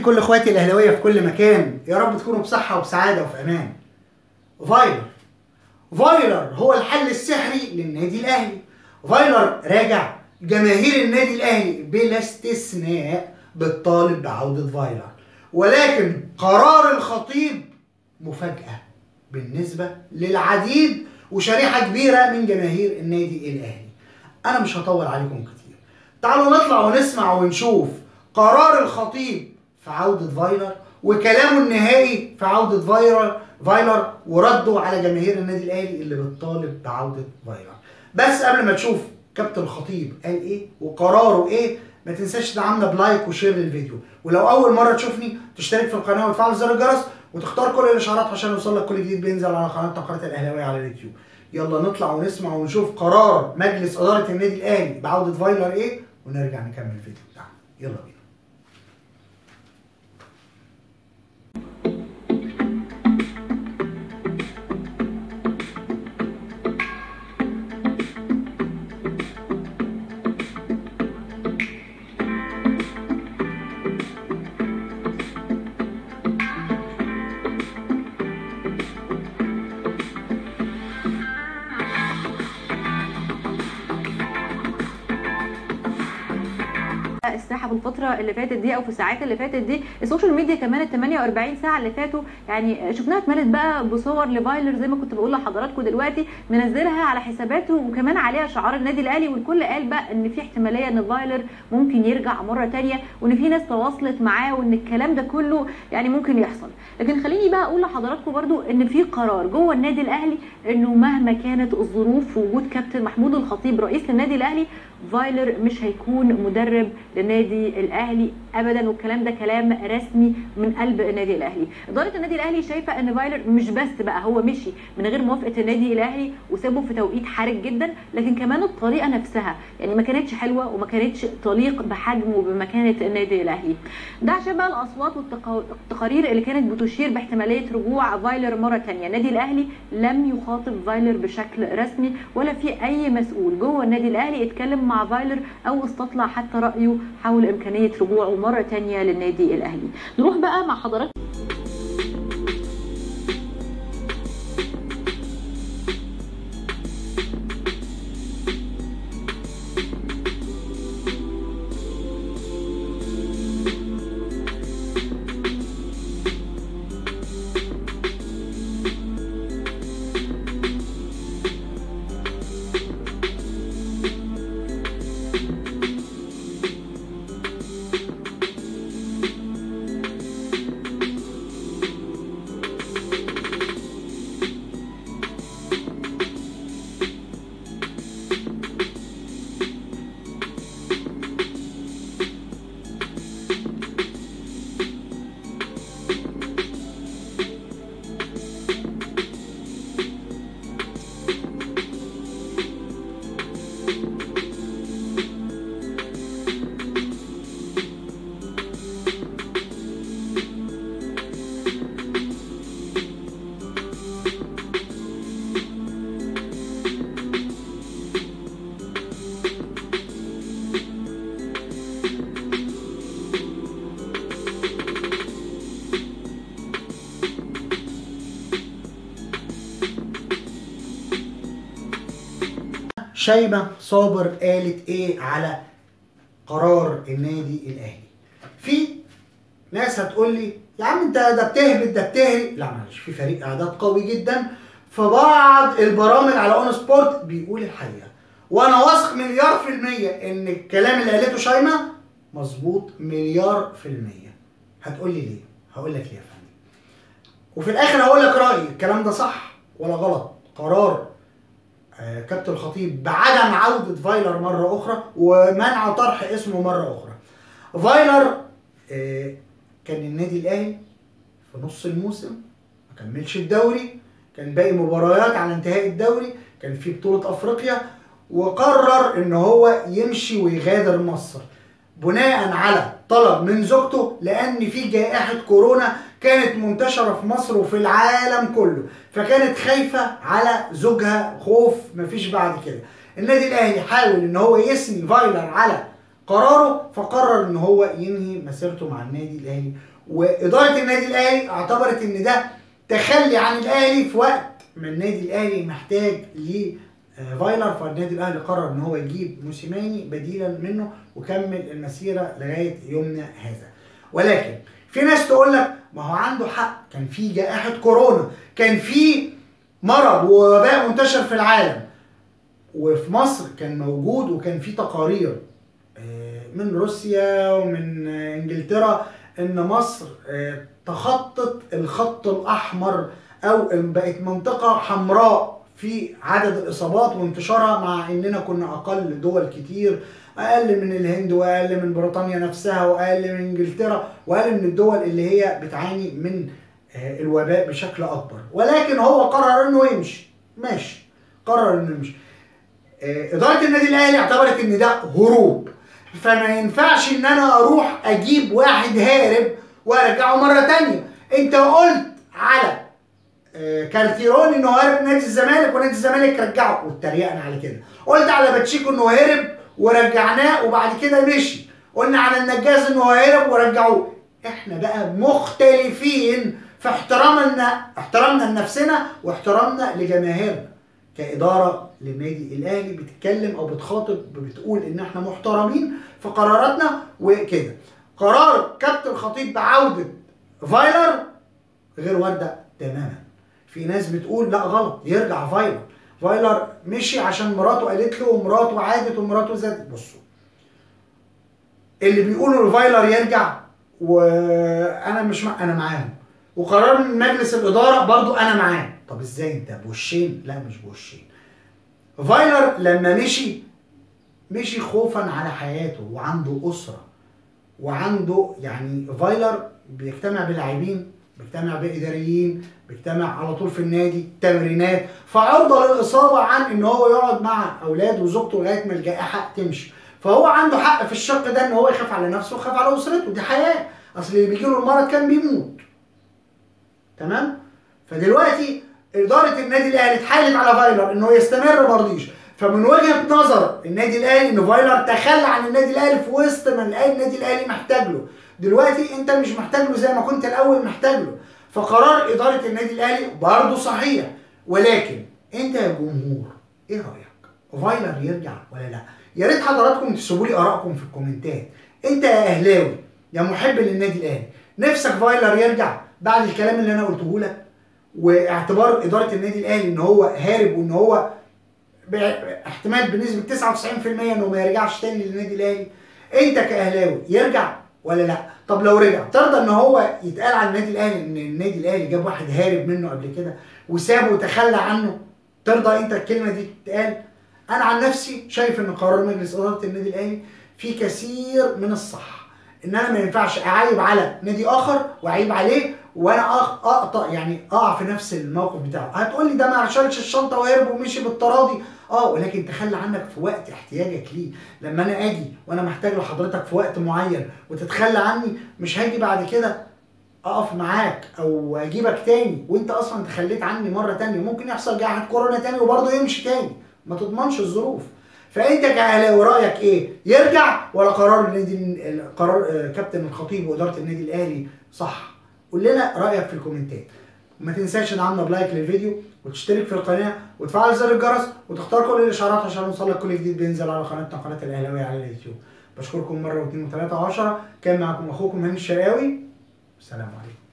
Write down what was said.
كل اخواتي الاهلاويه في كل مكان يا رب تكونوا بصحه وبسعاده وفي امان فايلر فايلر هو الحل السحري للنادي الاهلي فايلر راجع جماهير النادي الاهلي بلا استثناء بتطالب بعوده فايلر ولكن قرار الخطيب مفاجاه بالنسبه للعديد وشريحه كبيره من جماهير النادي الاهلي انا مش هطول عليكم كتير تعالوا نطلع ونسمع ونشوف قرار الخطيب في عودة فايلر وكلامه النهائي في عودة فايلر فايلر ورده على جماهير النادي الاهلي اللي بتطالب بعودة فايلر بس قبل ما تشوف كابتن الخطيب قال ايه وقراره ايه ما تنساش تدعمنا بلايك وشير للفيديو ولو اول مره تشوفني تشترك في القناه وتفعل زر الجرس وتختار كل الاشعارات عشان يوصلك كل جديد بينزل على قناتنا قناه الاهلاويه على اليوتيوب يلا نطلع ونسمع ونشوف قرار مجلس اداره النادي الاهلي بعوده فايلر ايه ونرجع نكمل الفيديو بتاعنا يلا بينا الساحه في الفتره اللي فاتت دي او في الساعات اللي فاتت دي السوشيال ميديا كمان ال 48 ساعه اللي فاتوا يعني شفناها اتملت بقى بصور لفايلر زي ما كنت بقول لحضراتكم دلوقتي منزلها على حساباته وكمان عليها شعار النادي الاهلي والكل قال بقى ان في احتماليه ان فايلر ممكن يرجع مره تانية وان في ناس تواصلت معاه وان الكلام ده كله يعني ممكن يحصل لكن خليني بقى اقول لحضراتكم برضو ان في قرار جوه النادي الاهلي انه مهما كانت الظروف في وجود كابتن محمود الخطيب رئيس للنادي الاهلي فايلر مش هيكون مدرب للنادي الاهلي ابدا والكلام ده كلام رسمي من قلب النادي الاهلي اداره النادي الاهلي شايفه ان فايلر مش بس بقى هو مشي من غير موافقه النادي الاهلي وسابه في توقيت حرج جدا لكن كمان الطريقه نفسها يعني ما كانتش حلوه وما كانتش تليق بحجم وبمكانه النادي الاهلي ده عشان بقى الاصوات والتقارير اللي كانت بتشير باحتماليه رجوع فايلر مره ثانيه النادي الاهلي لم يخاطب فايلر بشكل رسمي ولا في اي مسؤول جوه النادي الاهلي اتكلم مع فايلر او استطلع حتى رايه حول امكانيه رجوعه مره تانية للنادي الاهلي نروح بقى مع حضراتكم شيماء صابر قالت ايه على قرار النادي الاهلي في ناس هتقول لي يا عم انت ده بتهبط ده بتهري لا معلش في فريق اعداد قوي جدا في بعض البرامج على اون سبورت بيقول الحقيقه وانا واثق مليار في المية ان الكلام اللي قالته شيماء مظبوط مليار في المية هتقول لي ليه هقول لك ليه يا فندم وفي الاخر هقول لك رايي الكلام ده صح ولا غلط قرار آه، كابتن الخطيب بعدم عودة فايلر مرة أخرى ومنع طرح اسمه مرة أخرى. فايلر آه، كان النادي الأهلي في نص الموسم ما كملش الدوري كان باقي مباريات على انتهاء الدوري كان في بطولة أفريقيا وقرر إن هو يمشي ويغادر مصر بناء على طلب من زوجته لأن في جائحة كورونا كانت منتشرة في مصر وفي العالم كله فكانت خايفة على زوجها خوف مفيش بعد كده النادي الأهلي حاول إن هو يثني فايلر على قراره فقرر ان هو ينهي مسيرته مع النادي الاهلي واداره النادي الاهلي اعتبرت ان ده تخلي عن الاهلي في وقت ما النادي الاهلي محتاج ل فايلر فالنادي الاهلي قرر ان هو يجيب موسيماني بديلا منه وكمل المسيره لغايه يومنا هذا ولكن في ناس تقول لك ما هو عنده حق كان في جائحه كورونا كان في مرض ووباء منتشر في العالم وفي مصر كان موجود وكان في تقارير من روسيا ومن انجلترا ان مصر تخطت الخط الاحمر او بقت منطقه حمراء في عدد الاصابات وانتشارها مع اننا كنا اقل دول كتير اقل من الهند واقل من بريطانيا نفسها واقل من انجلترا واقل من الدول اللي هي بتعاني من الوباء بشكل اكبر ولكن هو قرر انه يمشي ماشي قرر انه يمشي اداره النادي الاهلي اعتبرت ان ده هروب فما ينفعش ان انا اروح اجيب واحد هارب وارجعه مره تانية انت قلت على كارتيرون انه هرب نادي الزمالك ونادي الزمالك رجعه واتريقنا على كده قلت على باتشيكو انه هرب ورجعناه وبعد كده مشي قلنا على النجاز انه هرب ورجعوه احنا بقى مختلفين في احترامنا احترامنا لنفسنا واحترامنا لجماهيرنا كاداره للنادي الاهلي بتتكلم او بتخاطب بتقول ان احنا محترمين في قراراتنا وكده قرار كابتن الخطيب بعوده فايلر غير وارده تماما في ناس بتقول لا غلط يرجع فايلر فايلر مشي عشان مراته قالت له ومراته عادت ومراته زادت بصوا اللي بيقولوا فايلر يرجع وانا مش مع... انا معاهم وقرار من مجلس الاداره برضو انا معاه طب ازاي انت بوشين لا مش بوشين فايلر لما مشي مشي خوفا على حياته وعنده اسره وعنده يعني فايلر بيجتمع بلاعبين بيجتمع باداريين بيجتمع على طول في النادي تمرينات فعرضه للاصابه عن ان هو يقعد مع اولاده وزوجته لغايه ما الجائحه تمشي فهو عنده حق في الشق ده ان هو يخاف على نفسه ويخاف على اسرته دي حياه اصل اللي بيجي له المرض كان بيموت تمام فدلوقتي اداره النادي الاهلي اتحايلت على فايلر انه يستمر ما رضيش فمن وجهه نظر النادي الاهلي ان فايلر تخلى عن النادي الاهلي في وسط ما النادي الاهلي محتاج له دلوقتي انت مش محتاج له زي ما كنت الاول محتاج له فقرار اداره النادي الاهلي برضه صحيح ولكن انت يا جمهور ايه رايك فايلر يرجع ولا لا يا ريت حضراتكم تسيبوا لي ارائكم في الكومنتات انت يا اهلاوي يا محب للنادي الاهلي نفسك فايلر يرجع بعد الكلام اللي انا قلته لك واعتبار اداره النادي الاهلي ان هو هارب وان هو احتمال بنسبه 99% انه ما يرجعش تاني للنادي الاهلي انت كاهلاوي يرجع ولا لا طب لو رجع ترضى ان هو يتقال على النادي الاهلي ان النادي الاهلي جاب واحد هارب منه قبل كده وسابه وتخلى عنه ترضى انت الكلمه دي تتقال انا عن نفسي شايف ان قرار مجلس اداره النادي الاهلي فيه كثير من الصح ان انا ما ينفعش اعايب على نادي اخر واعيب عليه وانا اقطع يعني اقع في نفس الموقف بتاعه هتقول لي ده ما شالش الشنطه وهرب ومشي بالتراضي اه ولكن تخلى عنك في وقت احتياجك ليه لما انا اجي وانا محتاج لحضرتك في وقت معين وتتخلى عني مش هاجي بعد كده اقف معاك او اجيبك تاني وانت اصلا تخليت عني مره تانية ممكن يحصل جائحه كورونا تاني وبرضه يمشي تاني ما تضمنش الظروف فانت كاهلاوي رايك ايه يرجع ولا قرار النادي قرار كابتن الخطيب واداره النادي الاهلي صح قول لنا رايك في الكومنتات ما تنساش تدعمنا بلايك للفيديو وتشترك في القناه وتفعل زر الجرس وتختار كل الاشعارات عشان يوصلك كل جديد بينزل على قناتنا قناه الاهلاويه على اليوتيوب بشكركم مره واثنين وثلاثه وعشرة كان معكم اخوكم هاني الشرقاوي السلام عليكم